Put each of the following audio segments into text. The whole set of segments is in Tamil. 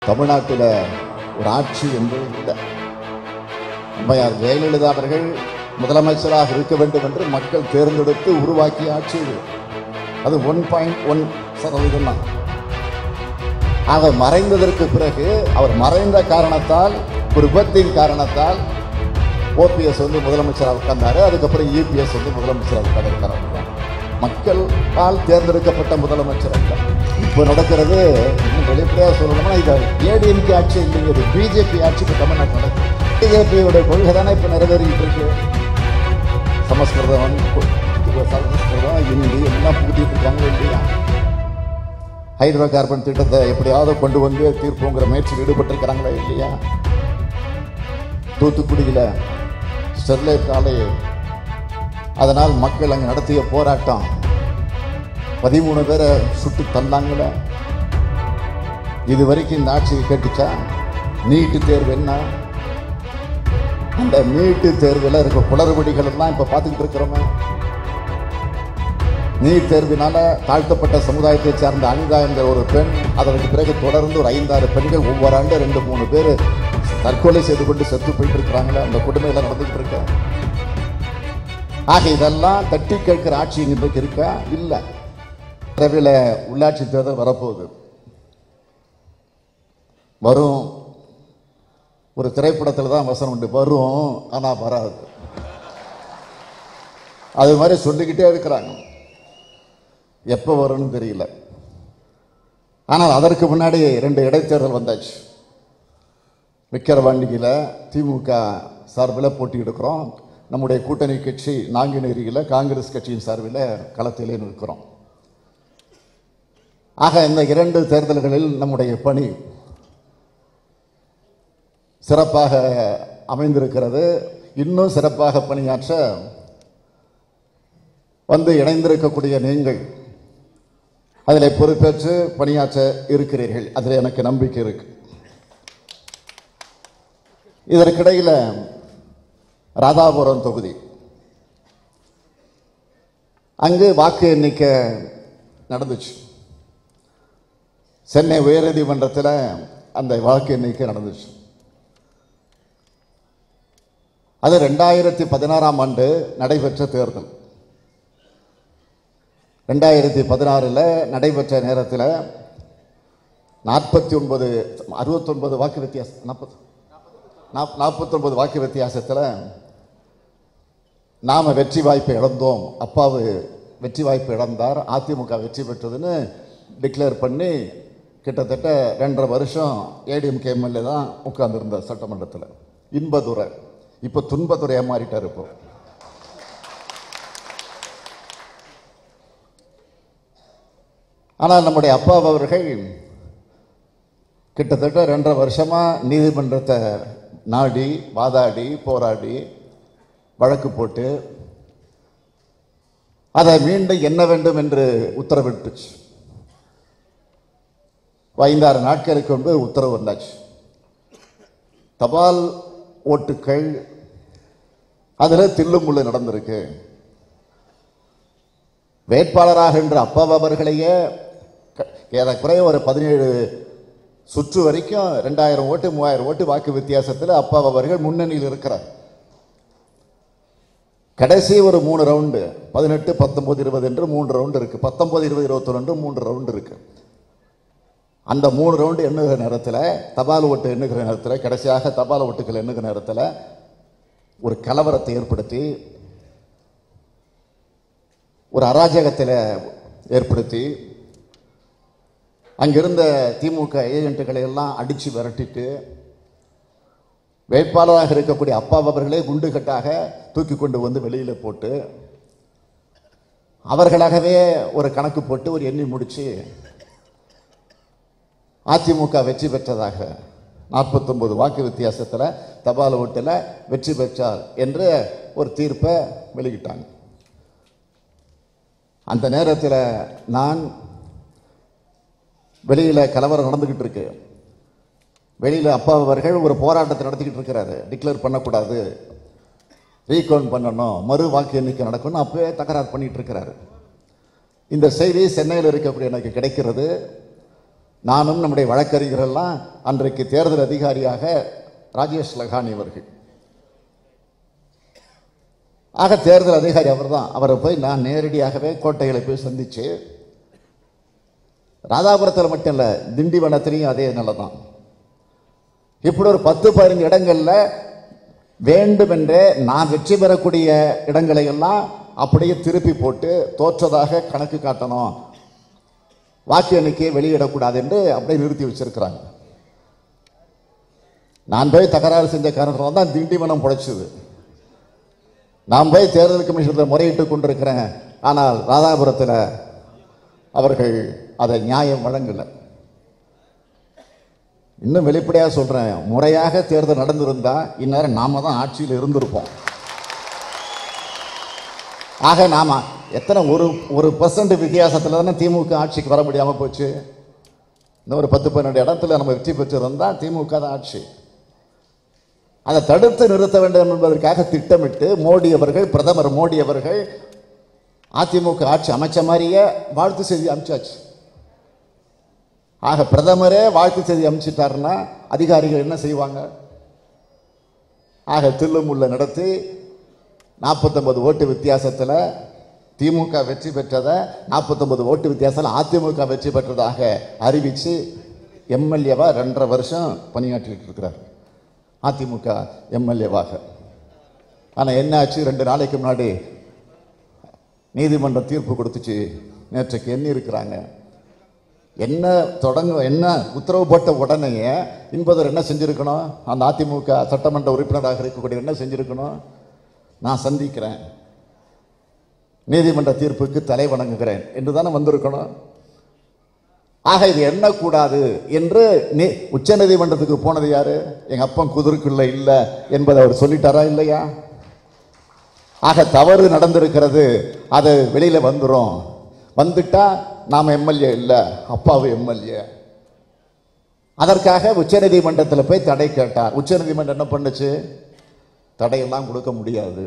தமிழ்நாட்டில் ஒரு ஆட்சி என்று இல்லை அம்மையார் ஜெயலலிதா அவர்கள் முதலமைச்சராக இருக்க வேண்டும் என்று மக்கள் தேர்ந்தெடுத்து உருவாக்கிய ஆட்சி இது அது ஒன் பாயிண்ட் ஒன் சதவீதம் தான் அவர் மறைந்ததற்கு பிறகு அவர் மறைந்த காரணத்தால் ஒரு விபத்தின் காரணத்தால் ஓபிஎஸ் வந்து முதலமைச்சராக உட்கார்ந்தாரு அதுக்கப்புறம் இபிஎஸ் வந்து முதலமைச்சராக உட்கார்ந்திருக்காரு மக்களால் தேர்ந்தெடுக்கப்பட்ட முதலமைச்சர் அல்ல இப்போ நடக்கிறது இன்னும் வெளிப்படையாக சொல்லணும்னா இது ஏடிஎம்கே ஆட்சி இல்லைங்க இது பிஜேபி ஆட்சி இப்போ தமிழ்நாட்டில் நடக்குது பிஜேபியோட கொள்கை தானே இப்போ நிறைவேறிட்டு இருக்கு சமஸ்கிருதம் சமஸ்கிருதம் ஹிந்தி எல்லாம் புகுத்திட்டு இருக்காங்க இல்லையா ஹைட்ரோ கார்பன் திட்டத்தை எப்படியாவது கொண்டு வந்து தீர்ப்புங்கிற முயற்சியில் ஈடுபட்டிருக்கிறாங்களா இல்லையா தூத்துக்குடியில் ஸ்டெர்லைட் ஆலை அதனால் மக்கள் அங்கே நடத்திய போராட்டம் பதிமூணு பேரை சுட்டு தந்தாங்கள இது வரைக்கும் இந்த ஆட்சி கேட்டுச்சா நீட்டு தேர்வு என்ன அந்த நீட்டு தேர்வில் இருக்க குளறுபடிகள் எல்லாம் இப்போ பார்த்துக்கிட்டு இருக்கிறோமே நீட் தேர்வினால தாழ்த்தப்பட்ட சமுதாயத்தை சார்ந்த அனிதா என்ற ஒரு பெண் அதற்கு பிறகு தொடர்ந்து ஒரு ஐந்தாறு பெண்கள் ஒவ்வொரு ஆண்டு ரெண்டு மூணு பேர் தற்கொலை செய்து கொண்டு செத்து போயிட்டு இருக்கிறாங்களே அந்த கொடுமையில நடந்துகிட்டு இருக்க ஆக இதெல்லாம் தட்டி கேட்கிற ஆட்சி இன்றைக்கு இருக்கா இல்லை விரைவில் உள்ளாட்சி தேர்தல் வரப்போகுது வரும் ஒரு திரைப்படத்தில் தான் வசனம் உண்டு வரும் ஆனால் வராது அது மாதிரி சொல்லிக்கிட்டே இருக்கிறாங்க எப்போ வரும்னு தெரியல ஆனால் அதற்கு முன்னாடி ரெண்டு இடைத்தேர்தல் வந்தாச்சு விக்கிரவாண்டியில் திமுக சார்பில் போட்டி எடுக்கிறோம் நம்முடைய கூட்டணி கட்சி நாங்குநேரியில் காங்கிரஸ் கட்சியின் சார்பில் களத்திலே நிற்கிறோம் ஆக இந்த இரண்டு தேர்தல்களில் நம்முடைய பணி சிறப்பாக அமைந்திருக்கிறது இன்னும் சிறப்பாக பணியாற்ற வந்து இணைந்திருக்கக்கூடிய நீங்கள் அதில் பொறுப்பேற்று பணியாற்ற இருக்கிறீர்கள் அதில் எனக்கு நம்பிக்கை இருக்கு இதற்கிடையில் ராதாபுரம் தொகுதி அங்கு வாக்கு எண்ணிக்கை நடந்துச்சு சென்னை உயர்நீதிமன்றத்தில் அந்த வாக்கு எண்ணிக்கை நடந்துச்சு அது ரெண்டாயிரத்தி பதினாறாம் ஆண்டு நடைபெற்ற தேர்தல் ரெண்டாயிரத்தி பதினாறில் நடைபெற்ற நேரத்தில் நாற்பத்தி ஒன்பது அறுபத்தொன்பது வாக்கு வித்தியாசம் நாற்பது நாப் நாற்பத்தொன்பது வாக்கு வித்தியாசத்தில் நாம் வெற்றி வாய்ப்பை இழந்தோம் அப்பாவு வெற்றி வாய்ப்பு இழந்தார் அதிமுக வெற்றி பெற்றதுன்னு டிக்ளேர் பண்ணி கிட்டத்தட்ட ரெண்டரை வருஷம் ஏடிஎம்கே எம்எல்ஏ தான் உட்கார்ந்துருந்தார் சட்டமன்றத்தில் இன்பதுரை இப்போ துன்பதுரையாக மாறிட்டார் இப்போ ஆனால் நம்முடைய அப்பா அவர்கள் கிட்டத்தட்ட ரெண்டரை வருஷமாக நீதிமன்றத்தை நாடி வாதாடி போராடி வழக்கு போட்டு அதை மீண்டும் என்ன வேண்டும் என்று உத்தரவிட்டுச்சு ஐந்தாறு நாட்களுக்கு முன்பு உத்தரவு வந்தாச்சு தபால் ஓட்டுக்கள் அதில் தில்லுமுள்ளு நடந்திருக்கு வேட்பாளராக என்ற அப்பா அவர்களையே க- ஏறக்குறைய ஒரு பதினேழு சுற்று வரைக்கும் ரெண்டாயிரம் ஓட்டு மூவாயிரம் ஓட்டு வாக்கு வித்தியாசத்தில் அப்பா அவர்கள் முன்னணியில் இருக்கிறார் கடைசி ஒரு மூணு ரவுண்டு பதினெட்டு பத்தொன்பது இருபது என்று மூன்று ரவுண்டு இருக்கு பத்தொன்பது இருபது இருபத்தொன்று மூன்று ரவுண்டு இருக்கு அந்த மூணு ரவுண்டு எண்ணுகிற நேரத்தில் தபால் ஓட்டு எண்ணுகிற நேரத்தில் கடைசியாக தபால் ஓட்டுகள் எண்ணுகிற நேரத்தில் ஒரு கலவரத்தை ஏற்படுத்தி ஒரு அராஜகத்தில் ஏற்படுத்தி அங்கிருந்த திமுக ஏஜென்ட்டுகளை எல்லாம் அடித்து விரட்டிட்டு வேட்பாளராக இருக்கக்கூடிய அப்பா அவர்களே குண்டுகட்டாக தூக்கி கொண்டு வந்து வெளியில் போட்டு அவர்களாகவே ஒரு கணக்கு போட்டு ஒரு எண்ணி முடிச்சு அதிமுக வெற்றி பெற்றதாக நாற்பத்தொன்பது வாக்கு வித்தியாசத்தில் தபால் ஓட்டில் வெற்றி பெற்றார் என்று ஒரு தீர்ப்பை வெளியிட்டாங்க அந்த நேரத்தில் நான் வெளியில் கலவரம் நடந்துக்கிட்டு இருக்கு வெளியில் அப்பா அவர்கள் ஒரு போராட்டத்தை நடத்திக்கிட்டு இருக்கிறாரு டிக்ளேர் பண்ணக்கூடாது ரீகவுண்ட் பண்ணணும் மறு வாக்கு எண்ணிக்கை நடக்கணும் அப்பவே தகராறு பண்ணிட்டு இருக்கிறாரு இந்த செய்தி சென்னையில் இருக்கக்கூடிய எனக்கு கிடைக்கிறது நானும் நம்முடைய வழக்கறிஞரெல்லாம் அன்றைக்கு தேர்தல் அதிகாரியாக ராஜேஷ் லகானி அவர்கள் ஆக தேர்தல் அதிகாரி அவர்தான் அவரை போய் நான் நேரடியாகவே கோட்டைகளை போய் சந்திச்சு ராதாபுரத்தில் மட்டும் இல்லை திண்டிவனத்திலையும் அதே நிலை தான் இப்படி ஒரு பத்து பதினஞ்சு இடங்கள்ல வேண்டுமென்றே நான் வெற்றி பெறக்கூடிய இடங்களை எல்லாம் அப்படியே திருப்பி போட்டு தோற்றதாக கணக்கு காட்டணும் வாக்கு எண்ணிக்கையை வெளியிடக்கூடாது என்று அப்படியே நிறுத்தி வச்சிருக்கிறாங்க நான் போய் தகராறு செஞ்ச காரணம் தான் திண்டிவனம் புழைச்சது நான் போய் தேர்தல் கமிஷனில் முறையிட்டு கொண்டிருக்கிறேன் ஆனால் ராதாபுரத்தில் அவர்கள் அதை நியாயம் வழங்கலை இன்னும் வெளிப்படையாக சொல்கிறேன் முறையாக தேர்தல் நடந்திருந்தா இந்நேரம் நாம தான் ஆட்சியில் இருந்திருப்போம் ஆக நாம எத்தனை ஒரு ஒரு பர்சன்ட் வித்தியாசத்தில் தானே திமுக ஆட்சிக்கு வர முடியாமல் போச்சு இன்னும் ஒரு பத்து பன்னெண்டு இடத்துல நம்ம வெற்றி பெற்றிருந்தா திமுக தான் ஆட்சி அதை தடுத்து நிறுத்த வேண்டும் என்பதற்காக திட்டமிட்டு மோடி அவர்கள் பிரதமர் மோடி அவர்கள் அதிமுக ஆட்சி அமைச்ச மாதிரியே வாழ்த்து செய்தி அனுப்பிச்சாச்சு ஆக பிரதமரே வாழ்த்து செய்தி அனுப்பிச்சிட்டாருன்னா அதிகாரிகள் என்ன செய்வாங்க ஆக தில்லுமுள்ள நடத்தி நாற்பத்தொன்பது ஓட்டு வித்தியாசத்தில் திமுக வெற்றி பெற்றதை நாற்பத்தொன்பது ஓட்டு வித்தியாசத்தில் அதிமுக வெற்றி பெற்றதாக அறிவித்து எம்எல்ஏவா ரெண்டரை வருஷம் பணியாற்றிட்டு இருக்கிறார் அதிமுக எம்எல்ஏவாக ஆனால் என்ன ஆச்சு ரெண்டு நாளைக்கு முன்னாடி நீதிமன்றம் தீர்ப்பு கொடுத்துச்சு நேற்றைக்கு எண்ணி இருக்கிறாங்க என்ன தொடங்க என்ன உத்தரவு போட்ட உடனேயே இன்பதர் என்ன செஞ்சிருக்கணும் அந்த அதிமுக சட்டமன்ற உறுப்பினராக இருக்கக்கூடிய என்ன செஞ்சிருக்கணும் நான் சந்திக்கிறேன் நீதிமன்ற தீர்ப்புக்கு தலை வணங்குகிறேன் என்று தானே வந்திருக்கணும் ஆக இது எண்ணக்கூடாது என்று நீ உச்ச நீதிமன்றத்துக்கு போனது யாரு எங்க அப்பன் குதிர்க்குள்ள இல்லை என்பதை அவர் சொல்லிட்டாரா இல்லையா ஆக தவறு நடந்திருக்கிறது அது வெளியில வந்துரும் வந்துட்டா நாம எம்எல்ஏ இல்லை அப்பாவு எம்எல்ஏ அதற்காக உச்சநீதிமன்றத்தில் போய் தடை கேட்டார் உச்சநீதிமன்றம் என்ன பண்ணுச்சு தடையெல்லாம் கொடுக்க முடியாது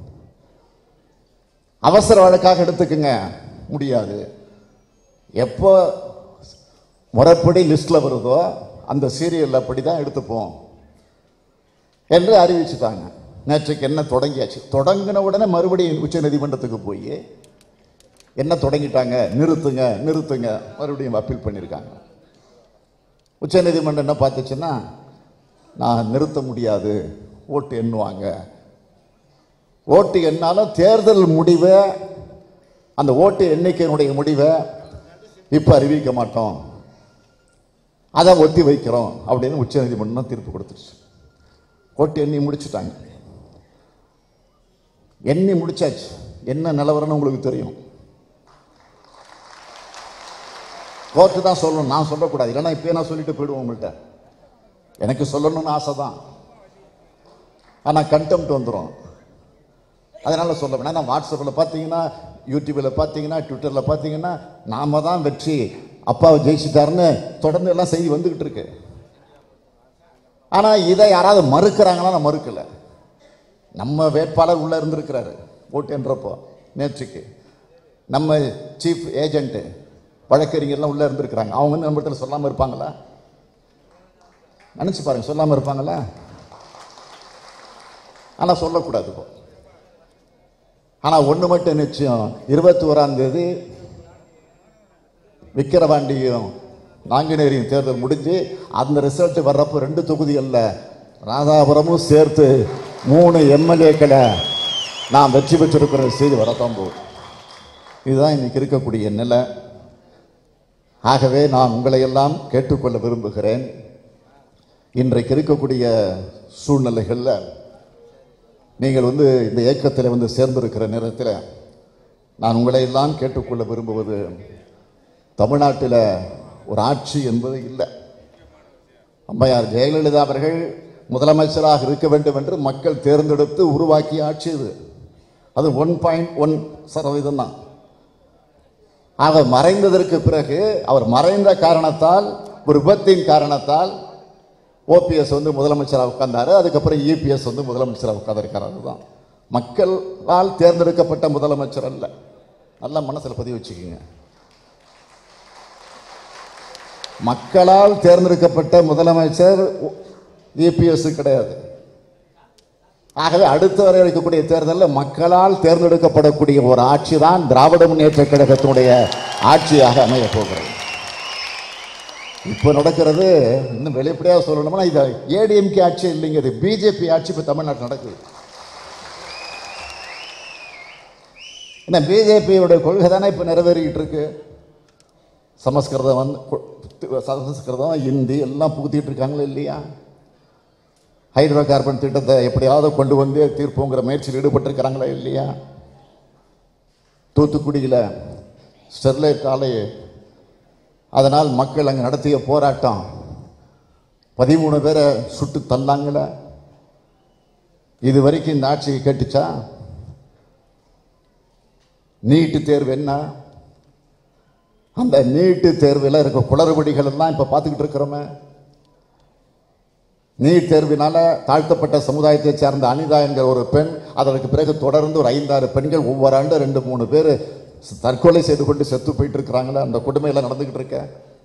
அவசர வழக்காக எடுத்துக்குங்க முடியாது எப்போ முறைப்படி லிஸ்ட்ல வருதோ அந்த சீரியல் அப்படி தான் எடுத்துப்போம் என்று அறிவிச்சுட்டாங்க நேற்றுக்கு என்ன தொடங்கியாச்சு தொடங்கின உடனே மறுபடியும் உச்ச நீதிமன்றத்துக்கு போய் என்ன தொடங்கிட்டாங்க நிறுத்துங்க நிறுத்துங்க மறுபடியும் அப்பீல் பண்ணியிருக்காங்க உச்ச நீதிமன்றம் என்ன பார்த்துச்சுன்னா நான் நிறுத்த முடியாது ஓட்டு எண்ணுவாங்க ஓட்டு எண்ணாலும் தேர்தல் முடிவை அந்த ஓட்டு எண்ணிக்கையினுடைய முடிவை இப்போ அறிவிக்க மாட்டோம் அதை ஒத்தி வைக்கிறோம் அப்படின்னு உச்ச நீதிமன்றம் தீர்ப்பு கொடுத்துருச்சு ஓட்டு எண்ணி முடிச்சுட்டாங்க எண்ணி முடிச்சாச்சு என்ன நிலவரம்னு உங்களுக்கு தெரியும் கோர்ட்டு தான் சொல்லணும் நான் சொல்லக்கூடாது இல்லைன்னா இப்பயே நான் சொல்லிட்டு போயிடுவோம் உங்கள்கிட்ட எனக்கு சொல்லணும்னு ஆசை தான் ஆனால் கண்டெம்ட் வந்துடும் அதனால சொல்ல வேணாம் நான் வாட்ஸ்அப்பில் பார்த்தீங்கன்னா யூடியூப்பில் பார்த்தீங்கன்னா ட்விட்டரில் பார்த்தீங்கன்னா நாம தான் வெற்றி அப்பாவை ஜெயிச்சிட்டாருன்னு தொடர்ந்து எல்லாம் செய்தி வந்துக்கிட்டு இருக்கு ஆனால் இதை யாராவது மறுக்கிறாங்களா நான் மறுக்கல நம்ம வேட்பாளர் உள்ள இருந்திருக்கிறாரு ஓட்டு என்றப்போ நேற்றுக்கு நம்ம சீஃப் ஏஜென்ட்டு வழக்கறிஞர்லாம் உள்ள இருந்திருக்கிறாங்க அவங்க வந்து நம்ம இடத்துல சொல்லாமல் இருப்பாங்களா நினச்சி பாருங்க சொல்லாமல் இருப்பாங்களா ஆனால் சொல்லக்கூடாது இப்போ ஆனால் ஒன்று மட்டும் நிச்சயம் இருபத்தி ஓராம் தேதி விக்கிரவாண்டியும் நாங்குநேரியும் தேர்தல் முடிஞ்சு அந்த ரிசல்ட் வர்றப்போ ரெண்டு தொகுதிகளில் ராதாபுரமும் சேர்த்து மூணு எம்எல்ஏக்களை நான் வெற்றி பெற்றிருக்கிற செய்தி வரத்தான் போகுது இதுதான் இன்னைக்கு இருக்கக்கூடிய நிலை ஆகவே நான் உங்களை எல்லாம் கேட்டுக்கொள்ள விரும்புகிறேன் இன்றைக்கு இருக்கக்கூடிய சூழ்நிலைகளில் நீங்கள் வந்து இந்த இயக்கத்தில் வந்து சேர்ந்திருக்கிற நேரத்தில் நான் உங்களை எல்லாம் கேட்டுக்கொள்ள விரும்புவது தமிழ்நாட்டில் ஒரு ஆட்சி என்பது இல்லை அம்மையார் ஜெயலலிதா அவர்கள் முதலமைச்சராக இருக்க வேண்டும் என்று மக்கள் தேர்ந்தெடுத்து உருவாக்கிய ஆட்சி இது அது ஒன் பாயிண்ட் ஒன் சதவீதம் தான் அவர் மறைந்ததற்கு பிறகு அவர் மறைந்த காரணத்தால் ஒரு விபத்தின் காரணத்தால் ஓபிஎஸ் வந்து முதலமைச்சராக உட்கார்ந்தாரு அதுக்கப்புறம் இபிஎஸ் வந்து முதலமைச்சராக உட்கார்ந்திருக்காரு அதுதான் மக்களால் தேர்ந்தெடுக்கப்பட்ட முதலமைச்சர் அல்ல நல்லா மனசில் பதிவு வச்சுக்கோங்க மக்களால் தேர்ந்தெடுக்கப்பட்ட முதலமைச்சர் இபிஎஸ் கிடையாது ஆகவே அடுத்து வர இருக்கக்கூடிய தேர்தலில் மக்களால் தேர்ந்தெடுக்கப்படக்கூடிய ஒரு ஆட்சி தான் திராவிட முன்னேற்ற கழகத்தினுடைய ஆட்சியாக அமைய போகிறது இப்போ நடக்கிறது இன்னும் வெளிப்படையாக சொல்லணும்னா இது ஏடிஎம்கே ஆட்சி இல்லைங்க இது பிஜேபி ஆட்சி இப்போ தமிழ்நாட்டில் நடக்குது என்ன பிஜேபியோட கொள்கை தானே இப்போ நிறைவேறிக்கிட்டு இருக்கு சமஸ்கிருதம் வந்து கு- சமஸ்கிருதம் ஹிந்தி எல்லாம் புகுத்திட்டு இருக்காங்களா இல்லையா ஹைட்ரோ கார்பன் திட்டத்தை எப்படியாவது கொண்டு வந்து தீர்ப்போங்கிற முயற்சியில் ஈடுபட்டிருக்கிறாங்களா இல்லையா தூத்துக்குடியில் ஸ்டெர்லைட் ஆலை அதனால் மக்கள் அங்கே நடத்திய போராட்டம் பதிமூணு பேரை சுட்டு தள்ளாங்கள இது வரைக்கும் இந்த ஆட்சியை கேட்டுச்சா நீட்டு தேர்வு என்ன அந்த நீட்டு தேர்வில் இருக்க குளறுபடிகள் எல்லாம் இப்போ பார்த்துக்கிட்டு இருக்கிறோமே நீட் தேர்வினால தாழ்த்தப்பட்ட சமுதாயத்தை சேர்ந்த அனிதா என்கிற ஒரு பெண் அதற்கு பிறகு தொடர்ந்து ஒரு ஐந்தாறு பெண்கள் ஒவ்வொரு ஆண்டு ரெண்டு மூணு பேர் தற்கொலை செய்து கொண்டு செத்து போயிட்டு இருக்கிறாங்களே அந்த கொடுமையில நடந்துகிட்டு இருக்க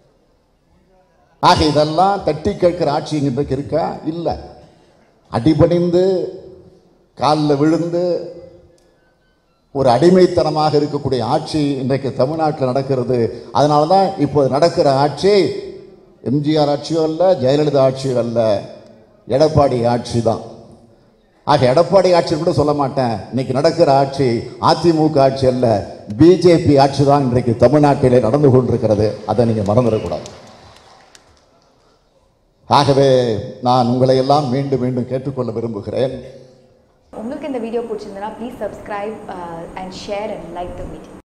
ஆக இதெல்லாம் தட்டி கேட்கிற ஆட்சி இன்றைக்கு இருக்கா இல்லை அடிபணிந்து காலில் விழுந்து ஒரு அடிமைத்தனமாக இருக்கக்கூடிய ஆட்சி இன்றைக்கு தமிழ்நாட்டில் நடக்கிறது அதனால தான் இப்போ நடக்கிற ஆட்சி எம்ஜிஆர் ஆட்சியோ அல்ல ஜெயலலிதா ஆட்சியோ அல்ல எடப்பாடி ஆட்சி தான் ஆக எடப்பாடி ஆட்சி கூட சொல்ல மாட்டேன் இன்னைக்கு நடக்கிற ஆட்சி அதிமுக ஆட்சி அல்ல பிஜேபி ஆட்சி தான் இன்றைக்கு தமிழ்நாட்டிலே நடந்து கொண்டிருக்கிறது அதை நீங்கள் மறந்துடக்கூடாது ஆகவே நான் உங்களை எல்லாம் மீண்டும் மீண்டும் கேட்டுக்கொள்ள விரும்புகிறேன் உங்களுக்கு இந்த வீடியோ பிடிச்சிருந்தனா please subscribe and share and like the video